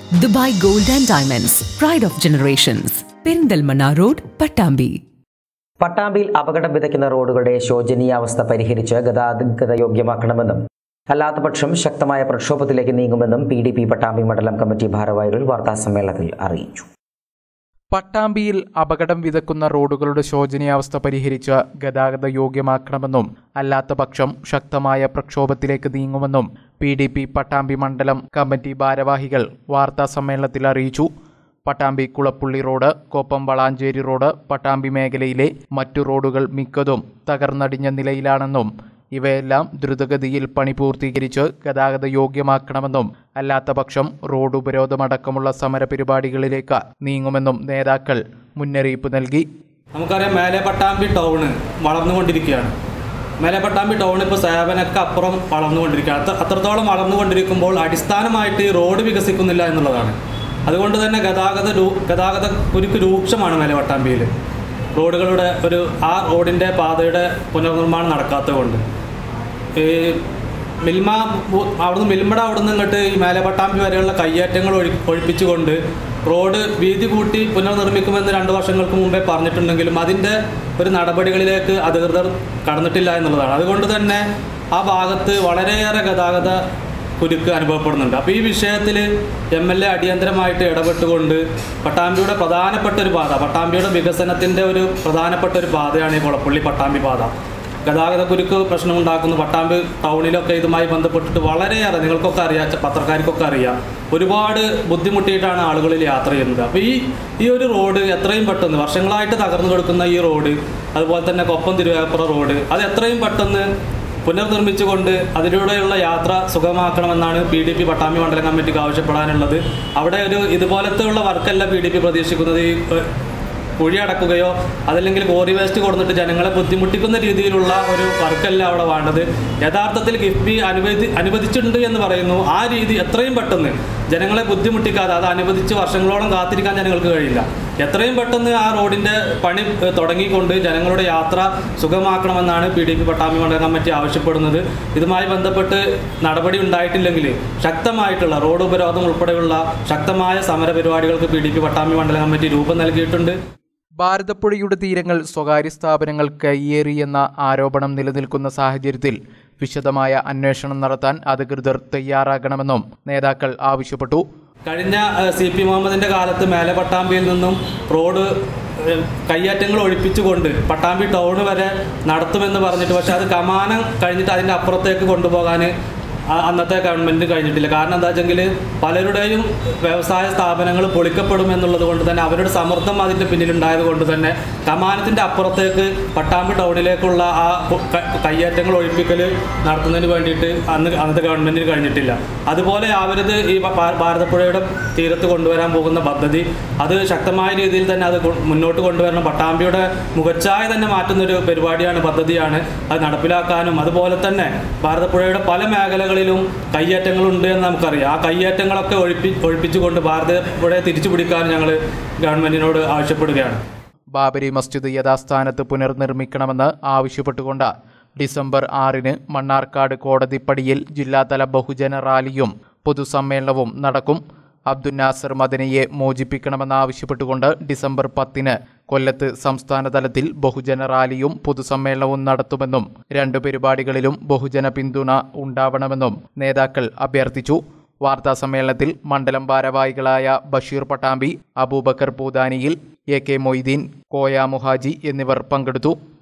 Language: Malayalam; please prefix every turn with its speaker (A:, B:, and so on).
A: Dubai gold and diamonds pride of generations Perinthalmanna road Pattambi
B: പട്ടാമ്പിയിൽ അപകടം വിതയ്ക്കുന്ന റോഡുകളുടെ ശോചനീയാവസ്ഥ പരിഹരിച്ച് ഗതാഗത യോഗ്യമാക്കണമെന്നും അല്ലാത്തപക്ഷം ശക്തമായ പ്രക്ഷോഭത്തിലേക്ക് നീങ്ങുമെന്നും പി ഡി പി പട്ടാമ്പി മണ്ഡലം കമ്മിറ്റി ഭാരവാഹികൾ വാർത്താസമ്മേളനത്തിൽ അറിയിച്ചു
C: പട്ടാമ്പിയിൽ അപകടം വിതക്കുന്ന റോഡുകളുടെ ശോചനീയാവസ്ഥ പരിഹരിച്ച് ഗതാഗത യോഗ്യമാക്കണമെന്നും അല്ലാത്ത പക്ഷം ശക്തമായ പ്രക്ഷോഭത്തിലേക്ക് നീങ്ങുമെന്നും പി ഡി പി പട്ടാമ്പി മണ്ഡലം കമ്മിറ്റി ഭാരവാഹികൾ വാർത്താ സമ്മേളനത്തിൽ അറിയിച്ചു പട്ടാമ്പി കുളപ്പുള്ളി റോഡ് കോപ്പം വളാഞ്ചേരി റോഡ് പട്ടാമ്പി മേഖലയിലെ മറ്റു റോഡുകൾ മിക്കതും തകർന്നടിഞ്ഞ നിലയിലാണെന്നും ഇവയെല്ലാം ദ്രുതഗതിയിൽ പണി പൂർത്തീകരിച്ച് ഗതാഗത യോഗ്യമാക്കണമെന്നും അല്ലാത്ത പക്ഷം റോഡ് ഉപരോധമടക്കമുള്ള സമര പരിപാടികളിലേക്ക് നീങ്ങുമെന്നും നേതാക്കൾ മുന്നറിയിപ്പ് നൽകി
D: നമുക്കറിയാം മേലെ പട്ടാമ്പി ടൗണ് വളർന്നുകൊണ്ടിരിക്കുകയാണ് മേലെ പട്ടാമ്പി ടൗൺ ഇപ്പോൾ സേവനക്ക് അപ്പുറം വളർന്നുകൊണ്ടിരിക്കുകയാണ് അത്ര അത്രത്തോളം വളർന്നുകൊണ്ടിരിക്കുമ്പോൾ അടിസ്ഥാനമായിട്ട് ഈ റോഡ് വികസിക്കുന്നില്ല എന്നുള്ളതാണ് അതുകൊണ്ട് തന്നെ ഗതാഗത രൂ ഗതാഗത കുരുക്ക് രൂക്ഷമാണ് മേലെ പട്ടാമ്പിയിൽ റോഡുകളുടെ ഒരു ആ റോഡിൻ്റെ പാതയുടെ പുനർനിർമ്മാണം നടക്കാത്തത് കൊണ്ട് ഈ മിൽമ ബു- അവിടുന്ന് മിൽമയുടെ അവിടുന്ന് ഇങ്ങോട്ട് ഈ മേലെ പട്ടാമ്പി വരെയുള്ള കയ്യേറ്റങ്ങൾ ഒഴി ഒഴിപ്പിച്ചുകൊണ്ട് റോഡ് വീതി കൂട്ടി പുനർനിർമ്മിക്കുമെന്ന് രണ്ട് വർഷങ്ങൾക്ക് മുമ്പേ പറഞ്ഞിട്ടുണ്ടെങ്കിലും അതിൻ്റെ ഒരു നടപടികളിലേക്ക് അധികൃതർ കടന്നിട്ടില്ല എന്നുള്ളതാണ് അതുകൊണ്ട് തന്നെ ആ ഭാഗത്ത് വളരെയേറെ ഗതാഗത കുരുക്ക് അനുഭവപ്പെടുന്നുണ്ട് അപ്പോൾ ഈ വിഷയത്തിൽ എം എൽ എ അടിയന്തരമായിട്ട് ഇടപെട്ടുകൊണ്ട് പട്ടാമ്പിയുടെ പ്രധാനപ്പെട്ട ഒരു പാത പട്ടാമ്പിയുടെ വികസനത്തിൻ്റെ ഒരു പ്രധാനപ്പെട്ട ഒരു പാതയാണ് ഈ കുളപ്പള്ളി പട്ടാമ്പി പാത ഗതാഗത കുരുക്ക് പ്രശ്നമുണ്ടാക്കുന്നു പട്ടാമ്പി ടൗണിലൊക്കെ ഇതുമായി ബന്ധപ്പെട്ടിട്ട് വളരെയേറെ നിങ്ങൾക്കൊക്കെ അറിയാം ച- പത്രക്കാർക്കൊക്കെ അറിയാം ഒരുപാട് ബുദ്ധിമുട്ടിയിട്ടാണ് ആളുകളിൽ യാത്ര ചെയ്യുന്നത് അപ്പോൾ ഈ ഈ ഒരു റോഡ് എത്രയും പെട്ടെന്ന് വർഷങ്ങളായിട്ട് തകർന്നു കിടക്കുന്ന ഈ റോഡ് അതുപോലെ തന്നെ കൊപ്പം തിരുവേപ്പുറ റോഡ് അത് എത്രയും പെട്ടെന്ന് പുനർനിർമ്മിച്ചുകൊണ്ട് അതിലൂടെയുള്ള യാത്ര സുഗമമാക്കണമെന്നാണ് പി ഡി പി പട്ടാമ്പി മണ്ഡലം കമ്മിറ്റിക്ക് ആവശ്യപ്പെടാനുള്ളത് അവിടെ ഒരു ഇതുപോലത്തെ ഉള്ള വർക്കല്ല പി ഡി പി പ്രതീക്ഷിക്കുന്നത് ഈ ഏഹ്, കുഴി അടക്കുകയോ അതല്ലെങ്കിൽ കോറി വേസ്റ്റ് കൊടുത്തിട്ട് ജനങ്ങളെ ബുദ്ധിമുട്ടിക്കുന്ന രീതിയിലുള്ള ഒരു വർക്കല്ല അവിടെ വേണ്ടത് യഥാർത്ഥത്തിൽ കിഫ്ബി അനുവദി അനുവദിച്ചിട്ടുണ്ട് എന്ന് പറയുന്നു ആ രീതി എത്രയും പെട്ടെന്ന് ജനങ്ങളെ ബുദ്ധിമുട്ടിക്കാതെ അത് അനുവദിച്ച് വർഷങ്ങളോളം കാത്തിരിക്കാൻ ജനങ്ങൾക്ക് കഴിയില്ല എത്രയും പെട്ടെന്ന് ആ റോഡിൻ്റെ പണി ഏഹ്, തുടങ്ങിക്കൊണ്ട് ജനങ്ങളുടെ യാത്ര സുഗമാക്കണമെന്നാണ് പി ഡി പി പട്ടാമ്പി മണ്ഡലം കമ്മിറ്റി ആവശ്യപ്പെടുന്നത് ഇതുമായി ബന്ധപ്പെട്ട് നടപടി ഉണ്ടായിട്ടില്ലെങ്കിൽ ശക്തമായിട്ടുള്ള റോഡ് ഉപരോധം ഉൾപ്പെടെയുള്ള ശക്തമായ സമര പരിപാടികൾക്ക് പി ഡി പി പട്ടാമ്പി മണ്ഡലം കമ്മിറ്റി രൂപം നൽകിയിട്ടുണ്ട്
C: ഭാരതപ്പുഴയുടെ തീരങ്ങൾ സ്വകാര്യ സ്ഥാപനങ്ങൾ കയ്യേറിയെന്ന ആരോപണം നിലനിൽക്കുന്ന സാഹചര്യത്തിൽ വിശദമായ അന്വേഷണം നടത്താൻ അധികൃതർ തയ്യാറാകണമെന്നും നേതാക്കൾ ആവശ്യപ്പെട്ടു
D: കഴിഞ്ഞ സി പി മുഹമ്മദിന്റെ കാലത്ത് മേലെ പട്ടാമ്പിയിൽ നിന്നും റോഡ് ഏഹ്, കയ്യേറ്റങ്ങൾ ഒഴിപ്പിച്ചുകൊണ്ട് പട്ടാമ്പി ടൗൺ വരെ നടത്തുമെന്ന് പറഞ്ഞിട്ട് പക്ഷെ അത് കമാനം കഴിഞ്ഞിട്ട് അതിൻ്റെ അപ്പുറത്തേക്ക് കൊണ്ടുപോകാൻ ആ- അന്നത്തെ ഗവൺമെൻറ് കഴിഞ്ഞിട്ടില്ല കാരണം എന്താ വെച്ചെങ്കിൽ പലരുടെയും വ്യവസായ സ്ഥാപനങ്ങൾ പൊളിക്കപ്പെടും എന്നുള്ളത് കൊണ്ട് തന്നെ അവരുടെ സമ്മർദ്ദം അതിൻ്റെ പിന്നിലുണ്ടായത് കൊണ്ട് തന്നെ കമാനത്തിൻ്റെ അപ്പുറത്തേക്ക് പട്ടാമ്പി ടൗണിലേക്കുള്ള ആ കൊ- ക- കയ്യേറ്റങ്ങൾ ഒഴിപ്പിക്കൽ നടത്തുന്നതിന് വേണ്ടിയിട്ട് അന്ന് അന്നത്തെ ഗവൺമെൻറ്റിന് കഴിഞ്ഞിട്ടില്ല അതുപോലെ ആവരുത് ഈ ഭ- ഭാ- ഭാരതപ്പുഴയുടെ തീരത്ത് കൊണ്ടുവരാൻ പോകുന്ന പദ്ധതി അത് ശക്തമായ രീതിയിൽ തന്നെ അത് കൊ- മുന്നോട്ട് കൊണ്ടുവരണം പട്ടാമ്പിയുടെ മുഖച്ഛായ തന്നെ മാറ്റുന്നൊരു പരിപാടിയാണ് പദ്ധതിയാണ് അത് നടപ്പിലാക്കാനും അതുപോലെ തന്നെ ഭാരതപ്പുഴയുടെ പല മേഖലകളിലും കയ്യേറ്റങ്ങളുണ്ട് എന്ന് നമുക്കറിയാം ആ കയ്യേറ്റങ്ങളൊക്കെ ഒഴിപ്പി ഒഴിപ്പിച്ചുകൊണ്ട് ഭാരതപ്പുഴയെ തിരിച്ചു പിടിക്കാനും ഞങ്ങൾ ഗവൺമെൻറ്റിനോട് ആവശ്യപ്പെടുകയാണ്
C: ബാബരി മസ്ജിദ് യഥാസ്ഥാനത്ത് പുനർനിർമ്മിക്കണമെന്ന് ആവശ്യപ്പെട്ടുകൊണ്ട് ഡിസംബർ ആറിന് മണ്ണാർക്കാട് കോടതിപ്പടിയിൽ ജില്ലാതല ബഹുജന റാലിയും പൊതുസമ്മേളനവും നടക്കും അബ്ദുൽ നാസർ മദനിയെ മോചിപ്പിക്കണമെന്നാവശ്യപ്പെട്ടുകൊണ്ട് ഡിസംബർ പത്തിന് കൊല്ലത്ത് സംസ്ഥാന തലത്തിൽ ബഹുജന റാലിയും പൊതുസമ്മേളനവും നടത്തുമെന്നും രണ്ടു പരിപാടികളിലും ബഹുജന പിന്തുണ ഉണ്ടാവണമെന്നും നേതാക്കൾ അഭ്യർത്ഥിച്ചു വാർത്താ സമ്മേളനത്തിൽ മണ്ഡലം ഭാരവാഹികളായ ബഷീർ പട്ടാമ്പി അബൂബക്കർ പൂതാനിയിൽ എ കെ മൊയ്തീൻ കോയ മുഹാജി എന്നിവർ പങ്കെടുത്തു